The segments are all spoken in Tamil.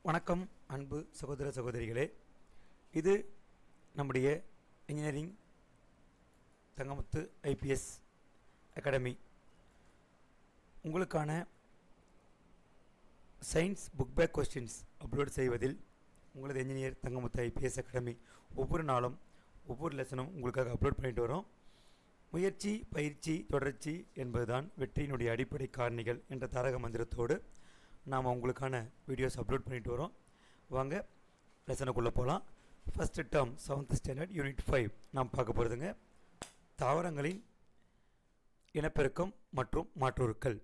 வணக்கம் அன்பு சகோதர சகோதரிகளே இது நம்முடைய இன்ஜினியரிங் தங்கமுத்து ஐபிஎஸ் அகாடமி உங்களுக்கான science book back questions upload செய்வதில் உங்களது இன்ஜினியர் தங்கமுத்து ஐபிஎஸ் அகாடமி ஒவ்வொரு நாளும் ஒவ்வொரு லெசனும் உங்களுக்காக அப்லோட் பண்ணிட்டு வரோம் முயற்சி பயிற்சி தொடர்ச்சி என்பதுதான் வெற்றியினுடைய அடிப்படை காரணிகள் என்ற தாரக மந்திரத்தோடு நாம் உங்களுக்கான வீடியோஸ் அப்லோட் பண்ணிட்டு வரோம் வாங்க லெசனுக்குள்ளே போகலாம் first term seventh standard unit five நாம் பார்க்க போகிறதுங்க தாவரங்களின் இனப்பெருக்கம் மற்றும் மாற்றுருக்கள்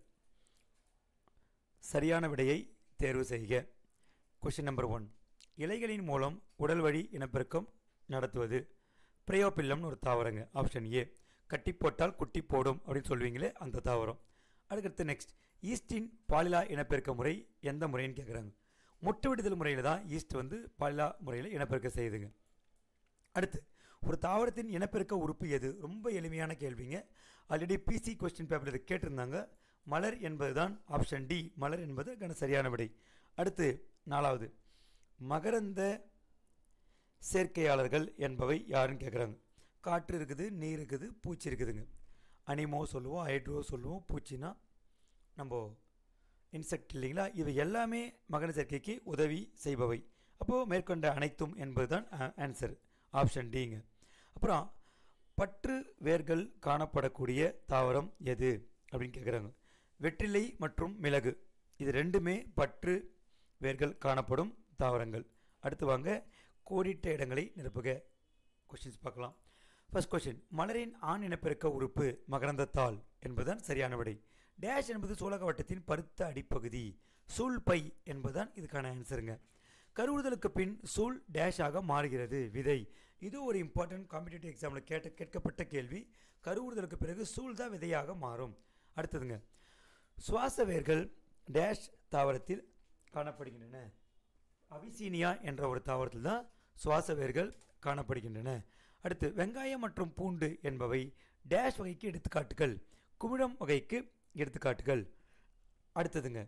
சரியான விடையை தேர்வு செய்க கொஷின் நம்பர் ஒன் இலைகளின் மூலம் உடல் வழி இனப்பெருக்கம் நடத்துவது பிரயோபில்லம்னு ஒரு தாவரங்க ஆப்ஷன் ஏ கட்டி போட்டால் குட்டி போடும் அப்படின்னு சொல்லுவீங்களே அந்த தாவரம் அதுக்கடுத்து நெக்ஸ்ட் ஈஸ்டின் பாலிலா இனப்பெருக்க முறை எந்த முறைன்னு கேட்குறாங்க முட்டை விடுதல் முறையில் தான் ஈஸ்ட் வந்து பாலிலா முறையில் இனப்பெருக்க செய்யுதுங்க அடுத்து ஒரு தாவரத்தின் இனப்பெருக்க உறுப்பு எது ரொம்ப எளிமையான கேள்விங்க ஆல்ரெடி பிசி கொஸ்டின் பேப்பர் இது கேட்டிருந்தாங்க மலர் என்பது தான் ஆப்ஷன் டி மலர் என்பது கன சரியான விடை அடுத்து நாலாவது மகரந்த சேர்க்கையாளர்கள் என்பவை யாருன்னு கேட்குறாங்க காற்று இருக்குது நீர் இருக்குது பூச்சி இருக்குதுங்க அனிமோ சொல்லுவோம் ஹைட்ரோ சொல்லுவோம் பூச்சினா நம்ம இன்செக்ட் இல்லைங்களா இவை எல்லாமே மகர சேர்க்கைக்கு உதவி செய்பவை அப்போது மேற்கொண்ட அனைத்தும் என்பது தான் ஆன்சர் ஆப்ஷன் டிங்க அப்புறம் பற்று வேர்கள் காணப்படக்கூடிய தாவரம் எது அப்படின்னு கேட்குறாங்க வெற்றிலை மற்றும் மிளகு இது ரெண்டுமே பற்று வேர்கள் காணப்படும் தாவரங்கள் அடுத்து வாங்க கோடிட்ட இடங்களை நிரப்புக கொஷின்ஸ் பார்க்கலாம் ஃபர்ஸ்ட் கொஷின் மலரின் ஆண் இனப்பெருக்க உறுப்பு மகரந்தத்தாள் என்பதுதான் சரியான விடை டேஷ் என்பது சூலக வட்டத்தின் பருத்த அடிப்பகுதி சூழ் பை என்பதுதான் இதுக்கான ஆன்சருங்க கருவுறுதலுக்கு பின் சூழ் டேஷாக மாறுகிறது விதை இது ஒரு இம்பார்ட்டன்ட் காம்படிட்டிவ் எக்ஸாமில் கேட்ட கேட்கப்பட்ட கேள்வி கருவுறுதலுக்கு பிறகு சூழ் தான் விதையாக மாறும் அடுத்ததுங்க சுவாச வேர்கள் டேஷ் தாவரத்தில் காணப்படுகின்றன அவிசீனியா என்ற ஒரு தாவரத்தில் தான் சுவாச வேர்கள் காணப்படுகின்றன அடுத்து வெங்காயம் மற்றும் பூண்டு என்பவை டேஷ் வகைக்கு எடுத்துக்காட்டுகள் குமிழம் வகைக்கு எடுத்துக்காட்டுகள் அடுத்ததுங்க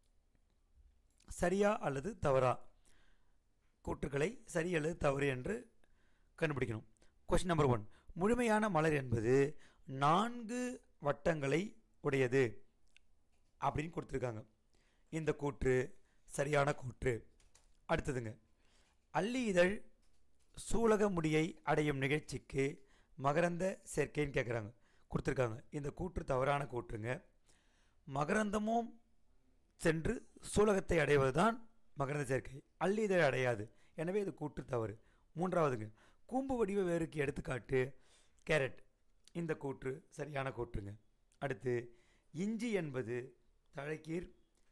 சரியா அல்லது தவறா கூற்றுக்களை சரி அல்லது தவறு என்று கண்டுபிடிக்கணும் கொஸ்டின் நம்பர் ஒன் முழுமையான மலர் என்பது நான்கு வட்டங்களை உடையது அப்படின்னு கொடுத்துருக்காங்க இந்த கூற்று சரியான கூற்று அடுத்ததுங்க அள்ளி இதழ் சூலக முடியை அடையும் நிகழ்ச்சிக்கு மகரந்த சேர்க்கைன்னு கேட்குறாங்க கொடுத்துருக்காங்க இந்த கூற்று தவறான கூற்றுங்க மகரந்தமும் சென்று சூலகத்தை அடைவது தான் மகரந்த சேர்க்கை அள்ளி இதழ் அடையாது எனவே இது கூற்று தவறு மூன்றாவதுங்க கூம்பு வடிவ வேருக்கு எடுத்துக்காட்டு கேரட் இந்த கூற்று சரியான கூற்றுங்க அடுத்து இஞ்சி என்பது தழைக்கீர்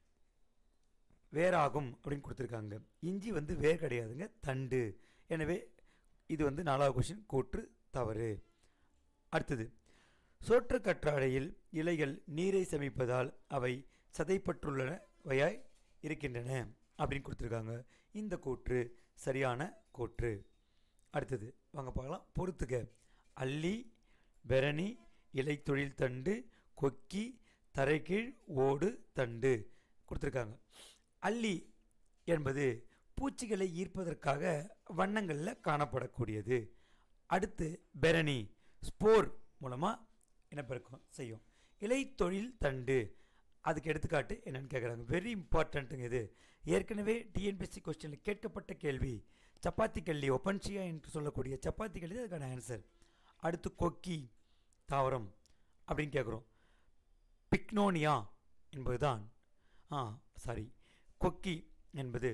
வேராகும் அப்படின்னு கொடுத்துருக்காங்க இஞ்சி வந்து வேர் கிடையாதுங்க தண்டு எனவே இது வந்து நாலாவது கொஷின் கூற்று தவறு அடுத்தது சோற்று கற்றாழையில் இலைகள் நீரை சமைப்பதால் அவை சதைப்பற்றுள்ளவையாய் இருக்கின்றன அப்படின்னு கொடுத்துருக்காங்க இந்த கூற்று சரியான கூற்று அடுத்தது வாங்க பார்க்கலாம் பொறுத்துக அள்ளி பெரணி இலைத்தொழில் தண்டு கொக்கி தரைக்கீழ் ஓடு தண்டு கொடுத்துருக்காங்க அள்ளி என்பது பூச்சிகளை ஈர்ப்பதற்காக வண்ணங்களில் காணப்படக்கூடியது அடுத்து பெரணி ஸ்போர் மூலமாக இனப்பெருக்கம் செய்யும் இலை தொழில் தண்டு அதுக்கு எடுத்துக்காட்டு என்னென்னு கேட்குறாங்க வெரி இம்பார்ட்டண்ட்டுங்க இது ஏற்கனவே டிஎன்பிஎஸ்சி கொஸ்டினில் கேட்கப்பட்ட கேள்வி சப்பாத்தி கல்லி ஒப்பன்சியா என்று சொல்லக்கூடிய சப்பாத்தி கல்லி அதுக்கான ஆன்சர் அடுத்து கொக்கி தாவரம் அப்படின்னு கேட்குறோம் பிக்னோனியா என்பதுதான் ஆ சாரி கொக்கி என்பது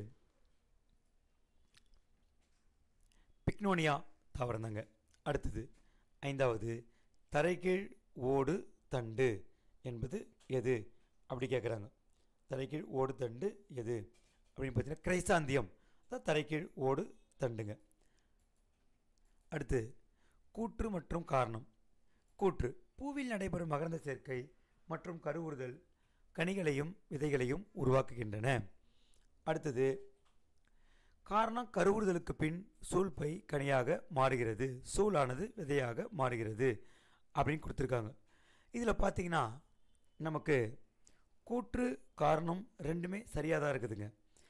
பிக்னோனியா தாவரம் தாங்க அடுத்தது ஐந்தாவது தரைக்கீழ் ஓடு தண்டு என்பது எது அப்படி கேட்குறாங்க தரைக்கீழ் ஓடு தண்டு எது அப்படின்னு பார்த்தீங்கன்னா கிரைசாந்தியம் தான் தரைக்கீழ் ஓடு தண்டுங்க அடுத்து கூற்று மற்றும் காரணம் கூற்று பூவில் நடைபெறும் மகரந்த சேர்க்கை மற்றும் கருவுறுதல் கனிகளையும் விதைகளையும் உருவாக்குகின்றன அடுத்தது காரணம் கருவுறுதலுக்கு பின் சூழ்பை கனியாக மாறுகிறது சூழானது விதையாக மாறுகிறது அப்படின்னு கொடுத்துருக்காங்க இதில் பார்த்தீங்கன்னா நமக்கு கூற்று காரணம் ரெண்டுமே சரியாக தான் இருக்குதுங்க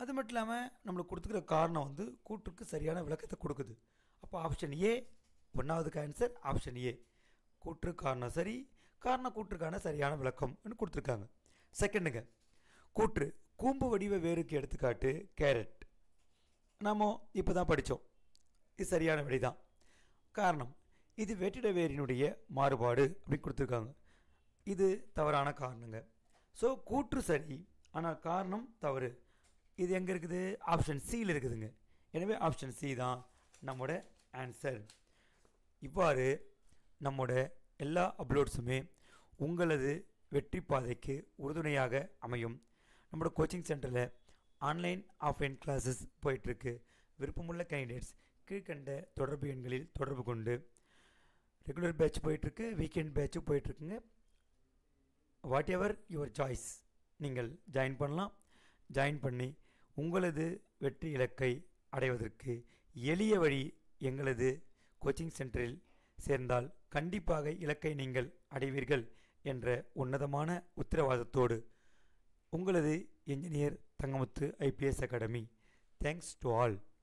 அது மட்டும் இல்லாமல் நம்மளுக்கு கொடுத்துக்கிற காரணம் வந்து கூற்றுக்கு சரியான விளக்கத்தை கொடுக்குது அப்போ ஆப்ஷன் ஏ ஒன்றாவதுக்கு ஆன்சர் ஆப்ஷன் ஏ கூற்று காரணம் சரி காரண கூற்றுக்கான சரியான விளக்கம்னு கொடுத்துருக்காங்க செகண்டுங்க கூற்று கூம்பு வடிவ வேருக்கு எடுத்துக்காட்டு கேரட் நாம இப்போ தான் படித்தோம் இது சரியான விடை தான் காரணம் இது வெற்றிட வேரினுடைய மாறுபாடு அப்படின்னு கொடுத்துருக்காங்க இது தவறான காரணங்க ஸோ கூற்று சரி ஆனால் காரணம் தவறு இது எங்கே இருக்குது ஆப்ஷன் சியில் இருக்குதுங்க எனவே ஆப்ஷன் சி தான் நம்மோட ஆன்சர் இவ்வாறு நம்மோட எல்லா அப்லோட்ஸுமே உங்களது வெற்றி பாதைக்கு உறுதுணையாக அமையும் நம்மளோட கோச்சிங் சென்டரில் ஆன்லைன் ஆஃப்லைன் கிளாஸஸ் போயிட்டுருக்கு விருப்பமுள்ள கேண்டிடேட்ஸ் கீழ்கண்ட தொடர்பு எண்களில் தொடர்பு கொண்டு ரெகுலர் பேட்ச் போயிட்டுருக்கு வீக்கெண்ட் பேட்சும் போயிட்டுருக்குங்க வாட் எவர் யுவர் சாய்ஸ் நீங்கள் ஜாயின் பண்ணலாம் ஜாயின் பண்ணி உங்களது வெற்றி இலக்கை அடைவதற்கு எளிய வழி எங்களது கோச்சிங் சென்டரில் சேர்ந்தால் கண்டிப்பாக இலக்கை நீங்கள் அடைவீர்கள் என்ற உன்னதமான உத்தரவாதத்தோடு உங்களது engineer Thangamuthu IPS academy thanks to all